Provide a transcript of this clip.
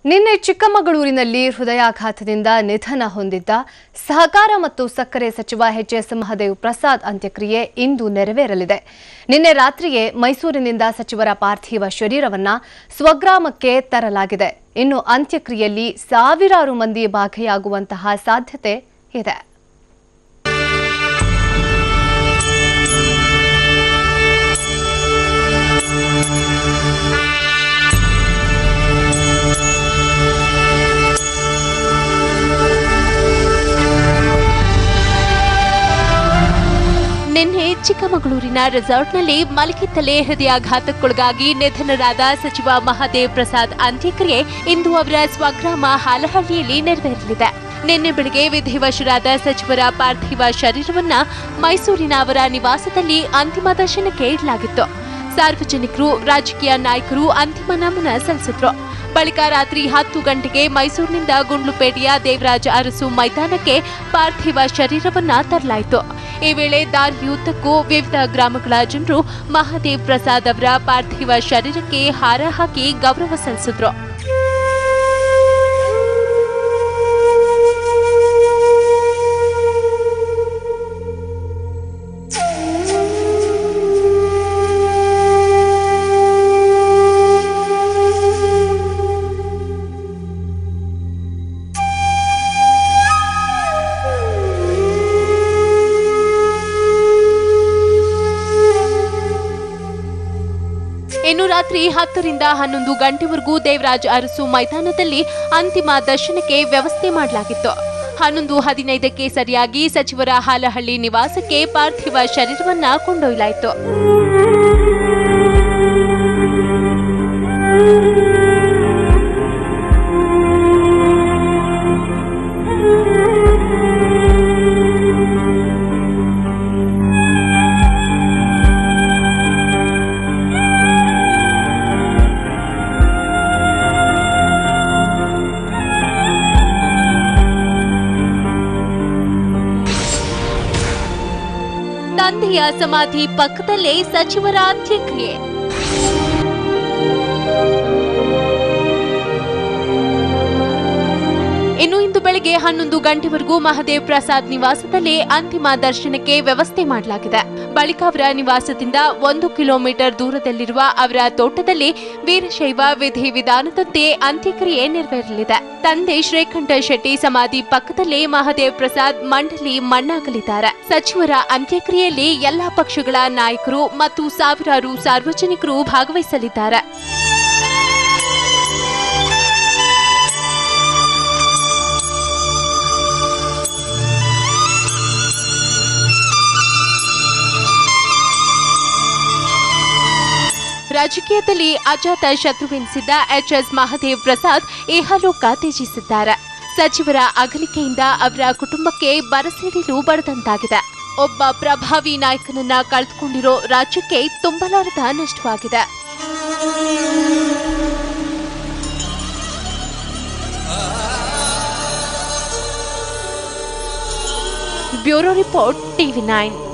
ನಿನ್ನೆ ಚಿಕ್ಕಮಗಳೂರಿನಲ್ಲಿ ಹೃದಯಾಘಾತದಿಂದ ನಿಧನ ಹೊಂದಿದ್ದ ಸಹಕಾರ ಮತ್ತು ಸಕ್ಕರೆ ಸಚಿವ ಎಚ್ ಎಸ್ ಮಹದೇವ್ ಪ್ರಸಾದ್ ಅಂತ್ಯಕ್ರಿಯೆ ಇಂದು ನೆರವೇರಲಿದೆ ನಿನ್ನೆ ರಾತ್ರಿಯೇ ಮೈಸೂರಿನಿಂದ ಸಚಿವರ ಪಾರ್ಥಿವ ಶರೀರವನ್ನ ಸ್ವಗ್ರಾಮಕ್ಕೆ ತರಲಾಗಿದೆ ಇನ್ನು ಅಂತ್ಯಕ್ರಿಯೆಯಲ್ಲಿ ಸಾವಿರಾರು ಮಂದಿ ಭಾಗಿಯಾಗುವಂತಹ ಸಾಧ್ಯತೆ ಇದೆ ನಿನ್ನೆ ಚಿಕ್ಕಮಗಳೂರಿನ ರೆಸಾರ್ಟ್ನಲ್ಲಿ ಮಲಗಿದ್ದಲೇ ಹೃದಯಾಘಾತಕ್ಕೊಳಗಾಗಿ ನಿಧನರಾದ ಸಚಿವ ಮಹಾದೇವ್ ಪ್ರಸಾದ್ ಅಂತ್ಯಕ್ರಿಯೆ ಇಂದು ಅವರ ಸ್ವಗ್ರಾಮ ಹಾಲಹಳ್ಳಿಯಲ್ಲಿ ನೆರವೇರಲಿದೆ ನಿನ್ನೆ ಬೆಳಗ್ಗೆ ವಿಧಿವಶರಾದ ಸಚಿವರ ಪಾರ್ಥಿವ ಶರೀರವನ್ನ ಮೈಸೂರಿನ ಅವರ ನಿವಾಸದಲ್ಲಿ ಅಂತಿಮ ದರ್ಶನಕ್ಕೆ ಇಡಲಾಗಿತ್ತು ಸಾರ್ವಜನಿಕರು ರಾಜಕೀಯ ನಾಯಕರು ಅಂತಿಮ ನಮನ ಸಲ್ಲಿಸಿದ್ರು ಬಳಿಕ ರಾತ್ರಿ ಹತ್ತು ಗಂಟೆಗೆ ಮೈಸೂರಿನಿಂದ ಗುಂಡ್ಲುಪೇಟೆಯ ದೇವರಾಜ ಅರಸು ಮೈದಾನಕ್ಕೆ ಪಾರ್ಥಿವ ಶರೀರವನ್ನ ತರಲಾಯಿತು ಈ ವೇಳೆ ದಾರಿಯುದ್ದಕ್ಕೂ ವಿವಿಧ ಗ್ರಾಮಗಳ ಜನರು ಮಹಾದೇವ್ ಪ್ರಸಾದ್ ಅವರ ಪಾರ್ಥಿವ ಶರೀರಕ್ಕೆ ಹಾರ ಹಾಕಿ ಗೌರವ ಸಲ್ಲಿಸಿದ್ರು ಇನ್ನು ರಾತ್ರಿ ಹತ್ತರಿಂದ ಹನ್ನೊಂದು ಗಂಟೆವರೆಗೂ ದೇವರಾಜ್ ಅರಸು ಮೈದಾನದಲ್ಲಿ ಅಂತಿಮ ದರ್ಶನಕ್ಕೆ ವ್ಯವಸ್ಥೆ ಮಾಡಲಾಗಿತ್ತು ಹನ್ನೊಂದು ಹದಿನೈದಕ್ಕೆ ಸರಿಯಾಗಿ ಸಚಿವರ ಹಾಲಹಳ್ಳಿ ನಿವಾಸಕ್ಕೆ ಪಾರ್ಥಿವ ಶರೀರವನ್ನ ಕೊಂಡೊಯ್ಯಲಾಯಿತು ತಂದೆಯ ಸಮಾಧಿ ಪಕ್ಕದಲ್ಲೇ ಸಚಿವರ ಅಂತ್ಯಕ್ರಿಯೆ ಇನ್ನು ಇಂದು ಬೆಳಗ್ಗೆ ಹನ್ನೊಂದು ಗಂಟೆವರೆಗೂ ಮಹದೇವ್ ಪ್ರಸಾದ್ ನಿವಾಸದಲ್ಲಿ ಅಂತಿಮ ದರ್ಶನಕ್ಕೆ ವ್ಯವಸ್ಥೆ ಮಾಡಲಾಗಿದೆ ಬಳಿಕ ಅವರ ನಿವಾಸದಿಂದ ಒಂದು ಕಿಲೋಮೀಟರ್ ದೂರದಲ್ಲಿರುವ ಅವರ ತೋಟದಲ್ಲಿ ವೀರಶೈವ ವಿಧಿ ವಿಧಾನದಂತೆ ಅಂತ್ಯಕ್ರಿಯೆ ನೆರವೇರಲಿದೆ ತಂದೆ ಶ್ರೀಕಂಠ ಶೆಟ್ಟಿ ಸಮಾಧಿ ಪಕ್ಕದಲ್ಲೇ ಮಹದೇವ್ ಪ್ರಸಾದ್ ಮಂಡಲಿ ಮಣ್ಣಾಗಲಿದ್ದಾರೆ ಸಚಿವರ ಅಂತ್ಯಕ್ರಿಯೆಯಲ್ಲಿ ಎಲ್ಲಾ ಪಕ್ಷಗಳ ನಾಯಕರು ಮತ್ತು ಸಾವಿರಾರು ಸಾರ್ವಜನಿಕರು ಭಾಗವಹಿಸಲಿದ್ದಾರೆ ರಾಜಕೀಯದಲ್ಲಿ ಅಜಾತ ಶತ್ರುವೆನಿಸಿದ್ದ ಎಚ್ ಎಸ್ ಮಹದೇವ್ ಪ್ರಸಾದ್ ಇಹಲೋಕ ತ್ಯಜಿಸಿದ್ದಾರೆ ಸಚಿವರ ಅಗಲಿಕೆಯಿಂದ ಅವರ ಕುಟುಂಬಕ್ಕೆ ಬರಸಿಡಿಲು ಬಡದಂತಾಗಿದೆ ಒಬ್ಬ ಪ್ರಭಾವಿ ನಾಯಕನನ್ನ ಕಳೆದುಕೊಂಡಿರೋ ರಾಜ್ಯಕ್ಕೆ ತುಂಬಲಾರದ ನಷ್ಟವಾಗಿದೆ ಬ್ಯೂರೋ ರಿಪೋರ್ಟ್ ಟಿವಿ ನೈನ್